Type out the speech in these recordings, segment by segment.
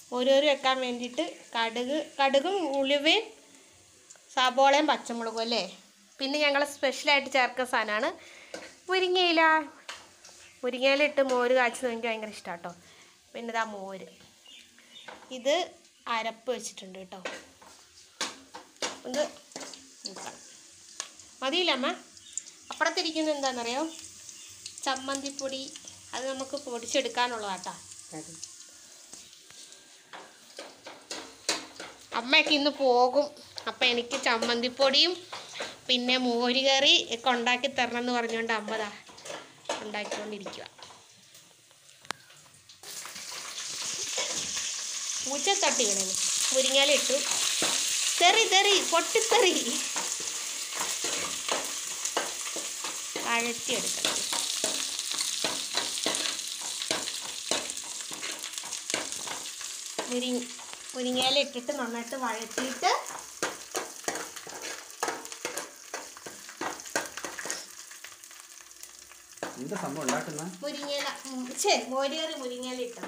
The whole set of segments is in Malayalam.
മോരുകറി വെക്കാൻ വേണ്ടിയിട്ട് കടുക് കടുകും ഉലുവയും സബോളയും പച്ചമുളകും അല്ലേ പിന്നെ ഞങ്ങൾ സ്പെഷ്യലായിട്ട് ചേർക്കുന്ന സാധനമാണ് മുരിങ്ങയില മുരിങ്ങയില ഇട്ട് മോര് കാച്ചുന്നത് എനിക്ക് ഭയങ്കര ഇഷ്ടമാണ് കേട്ടോ പിന്നെ ഇതാ മോര് ഇത് അരപ്പ് വെച്ചിട്ടുണ്ട് കേട്ടോ ഇത് നോക്കാം മതിയില്ല അമ്മ അപ്പുറത്തിരിക്കുന്നത് എന്താണെന്നറിയോ ചമ്മന്തിപ്പൊടി അത് നമുക്ക് പൊടിച്ചെടുക്കാനുള്ളതാട്ടാ അമ്മയൊക്കെ ഇന്ന് പോകും അപ്പം എനിക്ക് ചമ്മന്തിപ്പൊടിയും പിന്നെ മോരുകറി ഒക്കെ ഉണ്ടാക്കി തരണം എന്ന് പറഞ്ഞുകൊണ്ട് അമ്മ ദാ ഉണ്ടാക്കിക്കൊണ്ടിരിക്കുക പൂച്ച തട്ടി വീണേ മുരിങ്ങാല ഇട്ടു തെറി തെറി പൊട്ടിത്തെറി വഴറ്റിയെടുക്കണം മുരി മുരിങ്ങയില ഇട്ടിട്ട് നന്നായിട്ട് വഴറ്റിയിട്ട് എന്താ സംഭവം ഉണ്ടാക്കുന്ന മുരിങ്ങയില ഉം, ശരി മോരുകറി മുരിങ്ങയില ഇട്ടു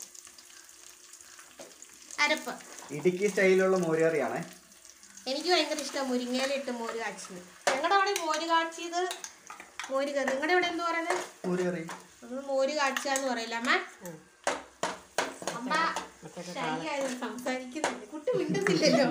അരപ്പ് ഇടുക്കി സ്റ്റൈലിലുള്ള മോരുകറിയാണേ എനിക്ക് ഭയങ്കര ഇഷ്ടമാണ് മുരിങ്ങയില ഇട്ട് മോര് കാച്ചിയത് ഞങ്ങളുടെ അവിടെ മോര് കാച്ചിയത് മോര് കറി നിങ്ങളുടെ ഇവിടെ എന്ത് പറയുന്നത് മോരുകറി നമ്മൾ മോര് കാച്ചുക എന്ന് പറയില്ല അമ്മ അമ്മ ശരിയായത് സംസാരിക്കുന്നില്ല കുട്ടി മിണ്ടുന്നില്ലല്ലോ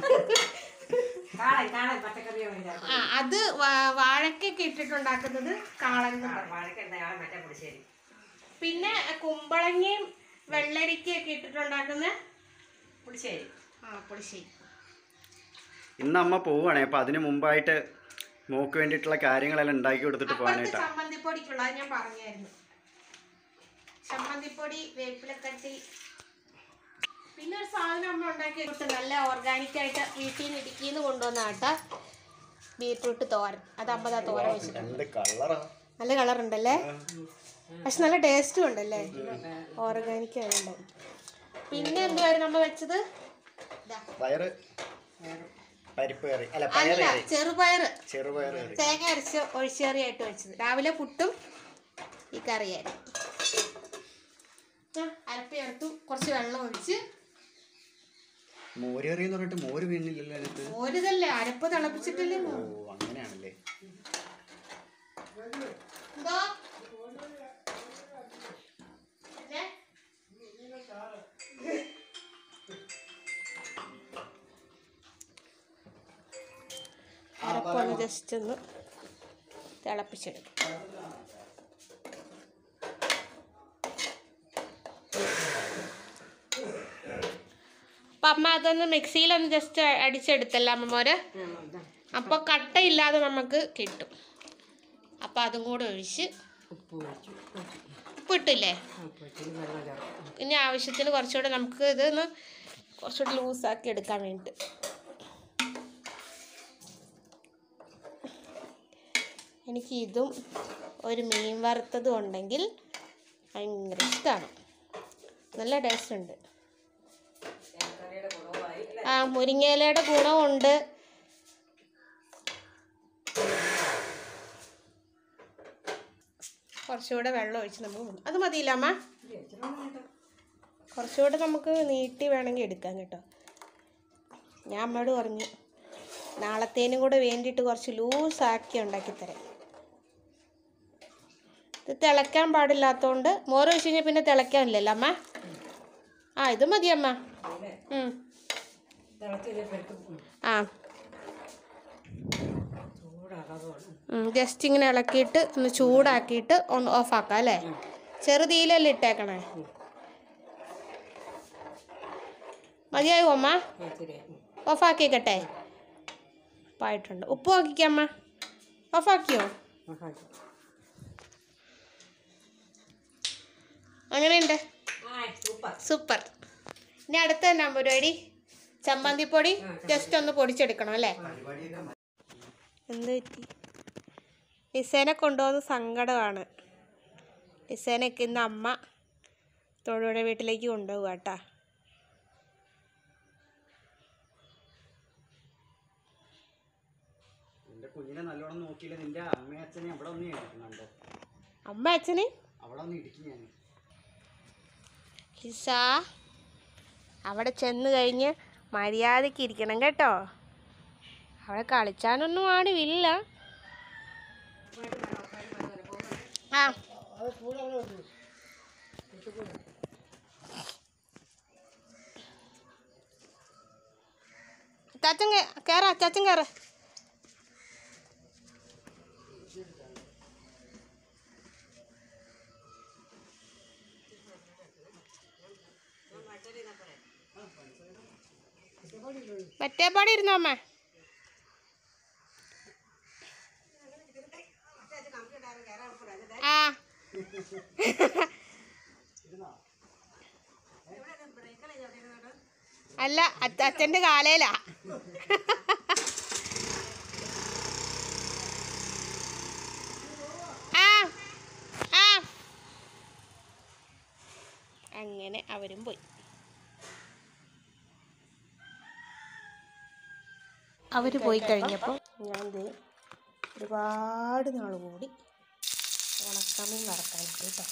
കാളൻ കാളൻ പച്ചക്കറിയോ വേണ്ട ആ അത് വാ- വാഴക്കൊക്കെ ഇട്ടിട്ടുണ്ടാക്കുന്നത് കാളൻ എന്ന് പറയും. വാഴക്കുണ്ട് ആളെ മറ്റേ പുളിശ്ശേരി പിന്നെ കുമ്പളങ്ങയും വെള്ളരിക്കയൊക്കെ ഇട്ടിട്ടുണ്ടാക്കുന്ന പുളിശ്ശേരി ആ പുളിശ്ശേരി ഇന്ന് അമ്മ പോവുകയാണേ അപ്പൊ അതിന് മുമ്പായിട്ട് മോക്ക് വേണ്ടിയിട്ടുള്ള കാര്യങ്ങളെല്ലാം ഉണ്ടാക്കി കൊടുത്തിട്ട് അപ്പുറത്ത് പോകാനായിട്ടാ ചമ്മന്തിപ്പൊടിക്കുള്ളത് ഞാൻ പറഞ്ഞായിരുന്നു ചമ്മന്തിപ്പൊടി വേപ്പിലക്കട്ടി പിന്നെ ഒരു സാധനം അമ്മ ഉണ്ടാക്കി കൊടുത്ത് നല്ല ഓർഗാനിക് ആയിട്ട് വീട്ടിൽ നിന്ന് ഇടുക്കിന്ന് കൊണ്ടുവന്ന ആട്ട ബീട്രൂട്ട് തോരൻ അത് അമ്മ ദാ തോരൻ വെച്ചിട്ടുണ്ട് എന്ത് കളറാ നല്ല കളർ ഉണ്ടല്ലേ പക്ഷെ നല്ല ടേസ്റ്റും ഉണ്ടല്ലേ ഓർഗാനിക് ആയതുകൊണ്ട് പിന്നെ എന്തുവായിരുന്നു അമ്മ വെച്ചത് ദാ. പയറ് പരിപ്പ് കറി അല്ല പയറ് അല്ല കറി ചെറുപയറ് ചെറുപയർ കറി തേങ്ങ അരച്ച് ഒഴിച്ചേറിയായിട്ട് വെച്ചത് രാവിലെ പുട്ടും ഈ കറിയായിരുന്നു ആ, അരപ്പ് ചേർത്തു കുറച്ച് വെള്ളം ഒഴിച്ച് മോരുകറി എന്ന് പറഞ്ഞിട്ട് മോര് വീണില്ലല്ലോ അതിനകത്ത് മോരിതല്ലേ അരപ്പ് തിളപ്പിച്ചിട്ടില്ലേ ഓ അങ്ങനെയാണല്ലേ എന്തോ പിന്നെ? അരപ്പൊന്ന് ജസ്റ്റ് ഒന്ന് തിളപ്പിച്ചെടുക്കും അപ്പം അമ്മ അതൊന്ന് മിക്സിയിലൊന്ന് ജസ്റ്റ് അടിച്ചെടുത്തല്ല അമ്മമ്മോര് അപ്പോൾ കട്ടയില്ലാതെ നമുക്ക് കിട്ടും അപ്പോൾ അതും കൂടെ ഒഴിച്ച് ഉപ്പ് വെച്ചു ഉപ്പിട്ടില്ലേ ഉപ്പ് വെച്ചു വെള്ളം ചേർക്കും ഇനി ആവശ്യത്തിന് കുറച്ചുകൂടെ നമുക്ക് ഇതൊന്ന് കുറച്ചുകൂടെ ലൂസാക്കി എടുക്കാൻ വേണ്ടിയിട്ട് എനിക്ക് ഇതും ഒരു മീൻ വറുത്തതും ഉണ്ടെങ്കിൽ ഭയങ്കര ഇഷ്ടമാണ് നല്ല ടേസ്റ്റ് ഉണ്ട് കറിയുടെ കുറവായി ആ മുരിങ്ങയിലയുടെ ഗുണമുണ്ട് കുറച്ചുകൂടെ വെള്ളം ഒഴിച്ച് നമുക്ക് മുങ്ങ- അത് മതിയില്ല അമ്മ കുറച്ചുകൂടെ നമുക്ക് നീട്ടി വേണമെങ്കിൽ എടുക്കാം കേട്ടോ ഞാൻ അമ്മയോട് പറഞ്ഞു നാളത്തേനും കൂടെ വേണ്ടിയിട്ട് കുറച്ച് ലൂസാക്കി ഉണ്ടാക്കിത്തരാം ഇത് തിളയ്ക്കാൻ പാടില്ലാത്തതുകൊണ്ട് മോര് ഒഴിച്ച് കഴിഞ്ഞാൽ പിന്നെ തിളയ്ക്കാനില്ലല്ലോ അമ്മ ആ ഇത് മതി അമ്മ ഉം. തിളച്ച് എടുക്കും ആ ചൂടാകാതെ ജസ്റ്റ് ഇങ്ങനെ ഇളക്കിയിട്ട് ഒന്ന് ചൂടാക്കിയിട്ട് ഒന്ന് ഓഫാക്കാം അല്ലേ ചെറുതീലല്ലേ ഇട്ടേക്കണേ മതിയായോ അമ്മ ശരി ഓഫാക്കിക്കട്ടെ ഉപ്പായിട്ടുണ്ട് ഉപ്പ് നോക്കിക്കമ്മ ഓഫാക്കിയോ അങ്ങനെയുണ്ട് ആ സൂപ്പർ സൂപ്പർ ഇനി അടുത്ത എന്നാ പരിപാടി ചമ്മന്തിപ്പൊടി ജസ്റ്റ് ഒന്ന് പൊടിച്ചെടുക്കണം അല്ലേ എന്ത് പറ്റി ലിസേനെ കൊണ്ടുപോകുന്ന സങ്കടമാണ് ലിസേനൊക്കെ ഇന്ന് അമ്മ തൊഴുവിടെ വീട്ടിലേക്ക് കൊണ്ടുപോകുക കേട്ടാ നിന്റെ കുഞ്ഞിനെ നല്ലോണം നോക്കിയില്ല നിന്റെ അമ്മയും അച്ഛനെ അവിടെ ഒന്ന് ഇടിക്കുന്നുണ്ട് അമ്മ അച്ഛന് അവിടെ ഒന്ന് ഇടിക്കും ഞാൻ ലിസ അവിടെ ചെന്ന് കഴിഞ്ഞ് മര്യാദയ്ക്ക് ഇരിക്കണം കേട്ടോ അവിടെ കളിച്ചാനൊന്നും ആരുമില്ല ആ ചാച്ചൻ കയറാ ചാച്ചൻ കയറ മറ്റേ പാടി ഇരുന്നോ അമ്മ ആ അല്ല അച്ഛ അച്ഛൻ്റെ കാലയിലാ ആ ആ അങ്ങനെ അവരും പോയി അവർ പോയി കഴിഞ്ഞപ്പോൾ ഞാൻ ദേ ഒരുപാട് നാൾ കൂടി ഉണക്കമീൻ വറക്കാനിട്ട് കേട്ടോ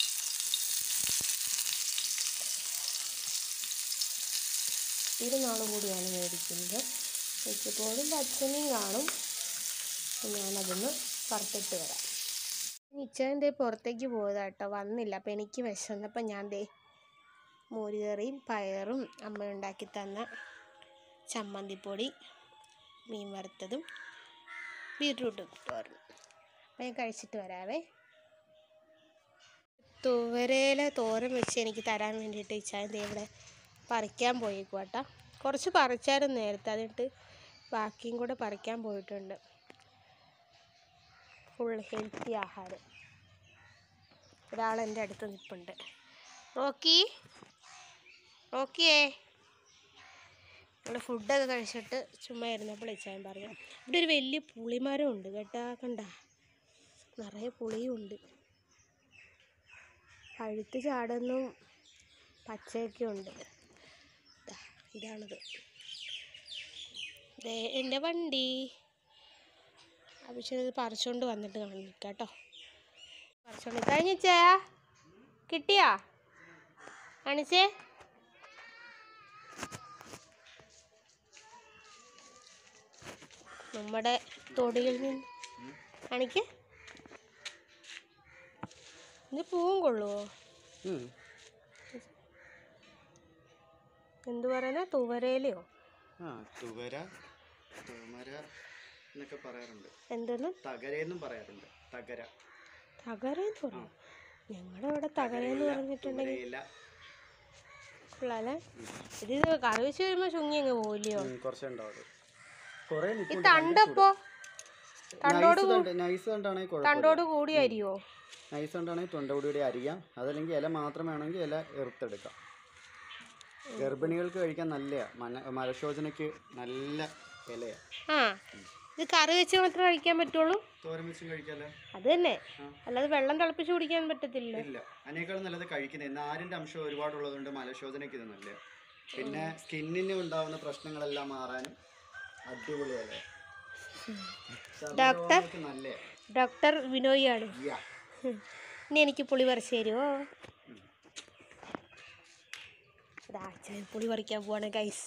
ഇത് നാൾ കൂടിയാണ് മേടിക്കുന്നത് മിക്കപ്പോഴും പച്ചമീൻ കാണും ഞാനതൊന്ന് വറുത്തിട്ട് വരാം നിശ്ചയം ദേ പുറത്തേക്ക് പോയതാട്ടോ വന്നില്ല അപ്പം എനിക്ക് വിശന്നപ്പം ഞാൻ ദേ മോരുകറിയും പയറും അമ്മ ഉണ്ടാക്കി തന്ന ചമ്മന്തിപ്പൊടി മീൻ വറുത്തതും ബീട്രൂട്ടും തോരനും അപ്പം ഞാൻ കഴിച്ചിട്ട് വരാവേ തുവരയില തോരൻ വെച്ച് എനിക്ക് തരാൻ വേണ്ടിയിട്ട് ഇച്ചാൻ ദേ ഇവിടെ പറിക്കാൻ പോയേക്കും കേട്ടോ കുറച്ച് പറിച്ചായിരുന്നു നേരത്തെ അതിട്ട് ബാക്കിയും കൂടെ പറിക്കാൻ പോയിട്ടുണ്ട് ഫുൾ ഹെൽത്തി ആഹാരം ഒരാൾ എൻ്റെ അടുത്ത് നിൽപ്പുണ്ട് റോക്കി റോക്കിയേ ഞങ്ങൾ ഫുഡൊക്കെ കഴിച്ചിട്ട് ചുമ്മാ ഇരുന്നപ്പോൾ ഇച്ചാൻ പറയാം ഇവിടെ ഒരു വലിയ പുളിമരം ഉണ്ട് കേട്ടാ കണ്ട നിറയെ പുളിയും ഉണ്ട് പഴുത്ത് ചാടുന്നും പച്ചയൊക്കെ ഉണ്ട് ദാ, ഇതാണിത് ദേ എൻ്റെ വണ്ടി അഭിഷേക് ഇത് പറിച്ചുകൊണ്ട് വന്നിട്ട് കാണിക്കാം കേട്ടോ പറിച്ചോണ്ട് കഴിഞ്ഞാ കിട്ടിയാ കാണിച്ചേ നമ്മുടെ തൊടിയിൽ നിന്ന് കാണിക്ക് ഇത് പൂവും കൊള്ളുവോ ഉം. എന്ത് പറയുന്നത് തുവരയിലയോ ആ തുവര തുമര എന്നൊക്കെ പറയാറുണ്ട് എന്തെന്ന് തകരയെന്നും പറയാറുണ്ട് തകര തകരയെന്ന് പറഞ്ഞു ഞങ്ങളുടെ ഇവിടെ തകരയെന്ന് പറഞ്ഞിട്ടുണ്ടെങ്കിൽ തുവരയില കൊള്ളാല്ലേ ഇത് ഇത് കറി വെച്ച് വരുമ്പോൾ ചുങ്ങി അങ്ങ് പോവില്ലയോ കുറച്ചുണ്ടാവും കുറേ ഈ തണ്ടപ്പോ തണ്ടോട് നൈസ് തണ്ടാണെങ്കിൽ കുഴപ്പമില്ല തണ്ടോട് കൂടി അരിയോ നൈസ് തണ്ടാണെങ്കിൽ തൊണ്ടോട് കൂടി അരിയാം അതല്ലെങ്കിൽ ഇല മാത്രം വേണമെങ്കിൽ ഇല എറുത്തെടുക്കാം ഗർഭിണികൾക്ക് കഴിക്കാൻ നല്ലയാ മന മലശോചനയ്ക്ക് നല്ല ഇലയാ ആ ഇത് കറി വെച്ച് മാത്രമേ കഴിക്കാൻ പറ്റുള്ളൂ തോരൻ വെച്ചും കഴിക്കാമല്ലോ അത് തന്നെ അല്ലാതെ വെള്ളം തിളപ്പിച്ച് കുടിക്കാൻ പറ്റത്തില്ല ഇല്ല അതിനേക്കാളും നല്ലത് കഴിക്കുന്നത് നാരിൻ്റെ അംശം ഒരുപാടുള്ളതുകൊണ്ട് മലശോധനയ്ക്ക് ഇത് നല്ലത് പിന്നെ സ്കിന്നിന് ഉണ്ടാവുന്ന പ്രശ്നങ്ങളെല്ലാം മാറാനും അടിപൊളിയല്ലേ ഡോക്ടർ നല്ല ഡോക്ടർ വിനോയാണ് ഇനി എനിക്ക് പുളി പറിച്ച് തരുമോ ഇതാ അച്ഛൻ പുളി പറിക്കാൻ പോവാണ് ഗൈസ്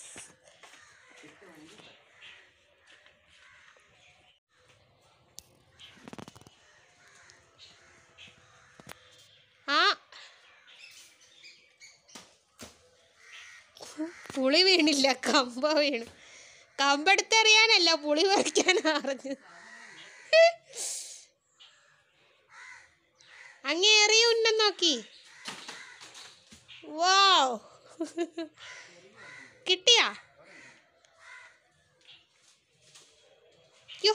ആ പുളി വീണില്ല കമ്പ വീണു കമ്പെടുത്തെറിയാനല്ല പുളി പറിക്കാൻ അറിഞ്ഞത് അങ്ങേ എറിയ ഉന്നം നോക്കി വാവ് കിട്ടിയാ യ്യോ.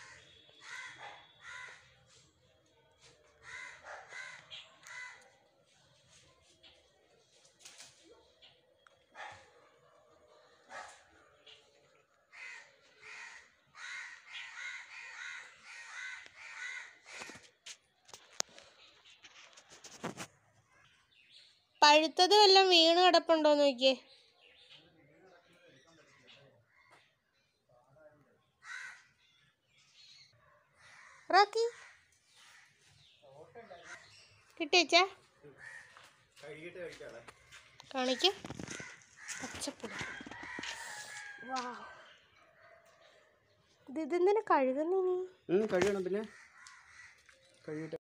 പഴുത്തത് വല്ലതും വീണ് കിടപ്പുണ്ടോ നോക്കിയേ റോക്കി കിട്ടിയച്ചാ കഴുകിയിട്ട് കഴിക്കാതെ കാണിക്ക് പച്ചപ്പുളി വാ ഇത് ഇതെന്തിനാ കഴുകുന്നീ ഉം, കഴിയണം പിന്നെ കഴുകിയിട്ട്